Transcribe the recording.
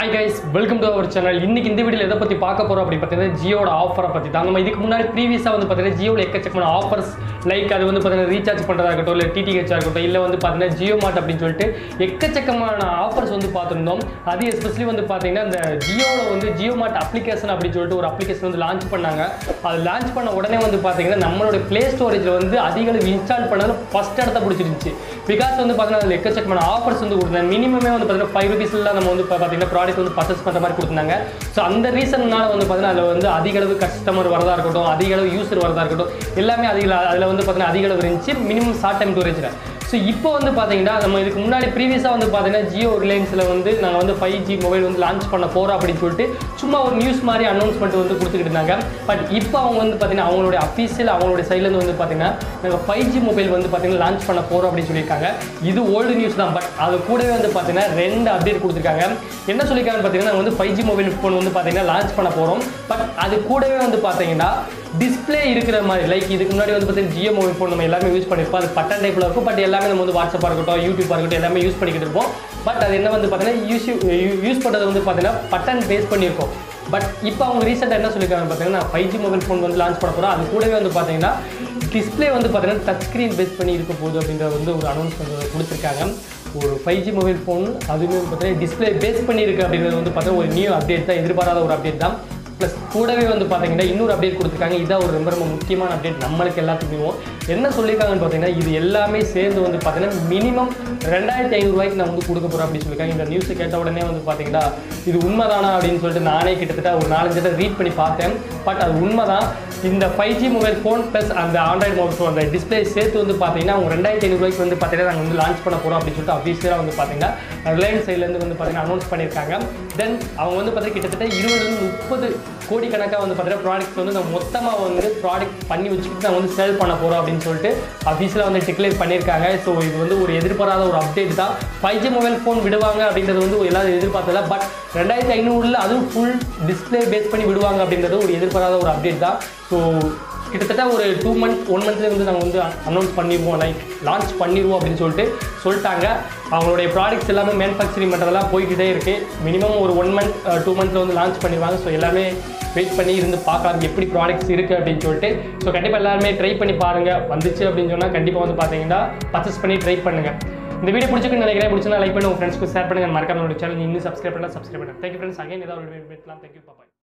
hi guys welcome to our channel இன்னைக்கு இந்த வீடியோவில் எதை பற்றி பார்க்க போகிறோம் அப்படின்னு பார்த்தீங்கன்னா ஜியோட ஆஃபரை பற்றி தான் நம்ம இதுக்கு முன்னாடி ப்ரீவியஸாக வந்து பார்த்தீங்கன்னா ஜியோவில் எக்கச்சக்கமான ஆஃபர்ஸ் லைக் அது வந்து பார்த்தீங்கன்னா ரீசார்ஜ் பண்ணுறதா இருக்கட்டும் இல்லை டிடிஹெச்சாக இருக்கட்டும் இல்லை வந்து பார்த்தீங்கன்னா ஜியோ மார்ட் அப்படின்னு சொல்லிட்டு எக்கச்சக்கமான ஆஃபர்ஸ் வந்து பார்த்துருந்தோம் அது எஸ்பெஷலி வந்து பார்த்தீங்கன்னா இந்த ஜியோவில் வந்து ஜியோ மார்ட் அப்ளிகேஷன் அப்படின்னு சொல்லிட்டு ஒரு அப்ளிகேஷன் வந்து லான்ச் பண்ணாங்க அது லான்ச் பண்ண உடனே வந்து பார்த்தீங்கன்னா நம்மளோட ப்ளே ஸ்டோரேஜில் வந்து அதிக அளவு இன்ஸ்டால் பண்ணதில் ஃபஸ்ட் இடத்த பிடிச்சிருந்துச்சு பிகாஸ் வந்து பார்த்தீங்கன்னா அதில் எக்கச்சக்கமான ஆஃபர்ஸ் வந்து கொடுத்தாங்க மினிமமே வந்து பார்த்தீங்கன்னா ஃபைவ் ருபீஸ்லாம் நம்ம வந்து இப்போ பார்த்தீங்கன்னா ப்ராடக்ட் வந்து பர்ச்சேஸ் பண்ணுற மாதிரி கொடுத்தாங்க ஸோ அந்த ரீசன்னால வந்து பார்த்தீங்கன்னா அதில் வந்து அதிக அளவு கஸ்டமர் வரதா இருக்கட்டும் அதிக அளவு யூசர் வரதா இருக்கட்டும் எல்லாமே அதிக அதில் வந்து பார்த்தீங்கன்னா அதிக அளவு இருந்துச்சு மினிமம் ஷார்ட் டைம் ஸ்டோரேஜில் ஸோ இப்போ வந்து பார்த்தீங்கன்னா நம்ம இதுக்கு முன்னாடி ப்ரீவியஸாக வந்து பார்த்தீங்கன்னா ஜியோ ரிலையன்ஸில் வந்து நாங்கள் வந்து ஃபைவ் ஜி மொபைல் வந்து லான்ச் பண்ண போகிறோம் அப்படின்னு சொல்லிட்டு சும்மா ஒரு நியூஸ் மாதிரி அனௌன்ஸ்மெண்ட் வந்து கொடுத்துக்கிட்டு இருந்தாங்க பட் இப்போ அவங்க வந்து பார்த்தீங்கன்னா அவங்களுடைய அஃபீஷியல் அவங்களுடைய சைட்லேருந்து வந்து பார்த்தீங்கன்னா நாங்கள் ஃபைவ் ஜி மொபைல் வந்து பார்த்தீங்கன்னா லான்ச் பண்ண போகிறோம் அப்படின்னு சொல்லியிருக்காங்க இது ஓல்டு நியூஸ் தான் பட் அது கூடவே வந்து பார்த்தீங்கன்னா ரெண்டு அப்டேட் கொடுத்துருக்காங்க என்ன சொல்லியிருக்காங்கன்னு பார்த்தீங்கன்னா நாங்கள் வந்து ஃபைவ் ஜி மொபைல் ஃபோன் வந்து பார்த்தீங்கன்னா லான்ச் பண்ண போகிறோம் பட் அது கூடவே வந்து பார்த்தீங்கன்னா டிஸ்ப்ளே இருக்கிற மாதிரி லைக் இதுக்கு முன்னாடி வந்து பார்த்தீங்கன்னா ஜியோ மொபைல் ஃபோன் நம்ம எல்லாமே யூஸ் பண்ணியிருப்போம் அது பட்டன் டைப்பில் இருக்கும் பட் எல்லாமே நம்ம வந்து வாட்ஸ்அப்பாக இருக்கட்டும் யூடியூப்பாக இருக்கட்டும் எல்லாமே யூஸ் பண்ணிக்கிட்டு இருப்போம் பட் அது என்ன வந்து பார்த்தீங்கன்னா யூஸ் யூஸ் பண்ணுறது வந்து பார்த்தீங்கன்னா பட்டன் பேஸ் பண்ணியிருக்கோம் பட் இப்போ அவங்க ரீசெண்டாக என்ன சொல்லியிருக்காங்க பார்த்தீங்கன்னா ஃபைவ் ஜி மொபைல் ஃபோன் வந்து லான்ச் பண்ண போகிறோம் அது கூடவே வந்து பார்த்தீங்கன்னா டிஸ்ப்ளே வந்து பார்த்தீங்கன்னா டச் ஸ்க்ரீன் பேஸ் பண்ணி இருக்க போகுது அப்படின்ற வந்து ஒரு அனௌன்ஸ்மெண்ட் கொடுத்துருக்காங்க ஒரு ஃபைவ் ஜி மொபைல் ஃபோன் அதுவுமே வந்து பார்த்தீங்கன்னா டிஸ்ப்ளே பேஸ் பண்ணியிருக்கு அப்படின்றது வந்து பார்த்தீங்கன்னா ஒரு நியூ அப்டேட் தான் எதிர்பாராத ஒரு அப்டேட் தான் ப்ளஸ் கூடவே வந்து பார்த்தீங்கன்னா இன்னொரு அப்டேட் கொடுத்துருக்காங்க இதான் ஒரு ரொம்ப ரொம்ப முக்கியமான அப்டேட் நம்மளுக்கு எல்லாத்துக்குமே என்ன சொல்லியிருக்காங்கன்னு பார்த்தீங்கன்னா இது எல்லாமே சேர்ந்து வந்து பார்த்தீங்கன்னா மினிமம் ரெண்டாயிரத்தி ஐநூறுரூவாய்க்கு நான் வந்து கொடுக்க போகிறேன் அப்படின்னு சொல்லியிருக்காங்க இந்த நியூஸை கேட்ட உடனே வந்து பார்த்தீங்கன்னா இது உண்மைதானா அப்படின்னு சொல்லிட்டு நானே கிட்டத்தட்ட ஒரு நாலஞ்சு தடவை ரீட் பண்ணி பார்த்தேன் பட் அது உண்மைதான் இந்த five G mobile phone plus அந்த ஆண்ட்ராய்டு மொபைல் ஃபோன் அந்த டிஸ்பிளே சேர்த்து வந்து பார்த்தீங்கன்னா அவங்க ரெண்டாயிரத்தி ஐநூறுரூவாய்க்கு வந்து பார்த்தீங்கன்னா நாங்கள் வந்து லான்ச் பண்ண போகிறோம் அப்படின்னு சொல்லிட்டு அஃபீஷியலாக வந்து பார்த்தீங்கன்னா ரிலையன்ஸ் சைட்லேருந்து வந்து பார்த்தீங்கன்னா அனௌன்ஸ் பண்ணியிருக்காங்க தென் அவங்க வந்து பார்த்தீங்கன்னா கிட்டத்தட்ட இருபதுலேருந்து முப்பது கோடிக்கணக்காக வந்து பார்த்தீங்கன்னா ப்ராடக்ட் வந்து நம்ம மொத்தமாக வந்து ப்ராடக்ட் பண்ணி வச்சுக்கிட்டு நான் வந்து சேல் பண்ண போகிறோம் அப்படின்னு சொல்லிட்டு அஃபீஷியலாக வந்து டிக்ளேர் பண்ணியிருக்காங்க ஸோ இது வந்து ஒரு எதிர்பாராத ஒரு அப்டேட் தான் ஃபைவ் ஜி மொபைல் ஃபோன் விடுவாங்க அப்படின்றது வந்து எல்லாரும் எதிர்பார்த்தல பட் ரெண்டாயிரத்தி ஐநூறில் அதுவும் ஃபுல் டிஸ்பிளே பேஸ் பண்ணி விடுவாங்க அப்படின்றது ஒரு எதிர்பாராத ஒரு அப்டேட் தான் ஸோ கிட்டத்தட்ட ஒரு டூ மந்த் ஒன் மந்த்லேயே வந்து நாங்கள் வந்து அனௌன்ஸ் பண்ணிடுவோம் லைக் லான்ச் பண்ணிடுவோம் அப்படின்னு சொல்லிட்டு சொல்லிட்டாங்க அவங்களுடைய ப்ராடக்ட்ஸ் எல்லாமே மேனுஃபேக்சரிங் பண்ணுறதெல்லாம் போய்கிட்டே இருக்குது மினிமம் ஒரு ஒன் மந்த் டூ மந்த்தில் வந்து லான்ச் பண்ணிடுவாங்க ஸோ எல்லாமே வெயிட் பண்ணி இருந்து பார்க்கலாம் எப்படி ப்ராடக்ட்ஸ் இருக்குது அப்படின்னு சொல்லிட்டு ஸோ கண்டிப்பாக எல்லாருமே ட்ரை பண்ணி பாருங்கள் வந்துச்சு அப்படின்னு சொன்னால் கண்டிப்பாக வந்து பார்த்தீங்கன்னா பர்ச்சேஸ் பண்ணி ட்ரை பண்ணுங்கள் இந்த வீடியோ பிடிச்சிருக்குன்னு நினைக்கிறேன் பிடிச்சினா லைக் பண்ணி உங்கள் ஃப்ரெண்ட்ஸ்க்கு ஷேர் பண்ணுங்கள் மறக்காம என்னோட சேனல் இன்னும் சப்ஸ்கிரைப் பண்ணலாம் சப்ஸ்கிரைப் பண்ணுங்கள் தேங்க்யூ ஃப்ரெண்ட்ஸ் அகைன் ஏதாவது ஒரு வீடியோ தேங்க்யூ பாய்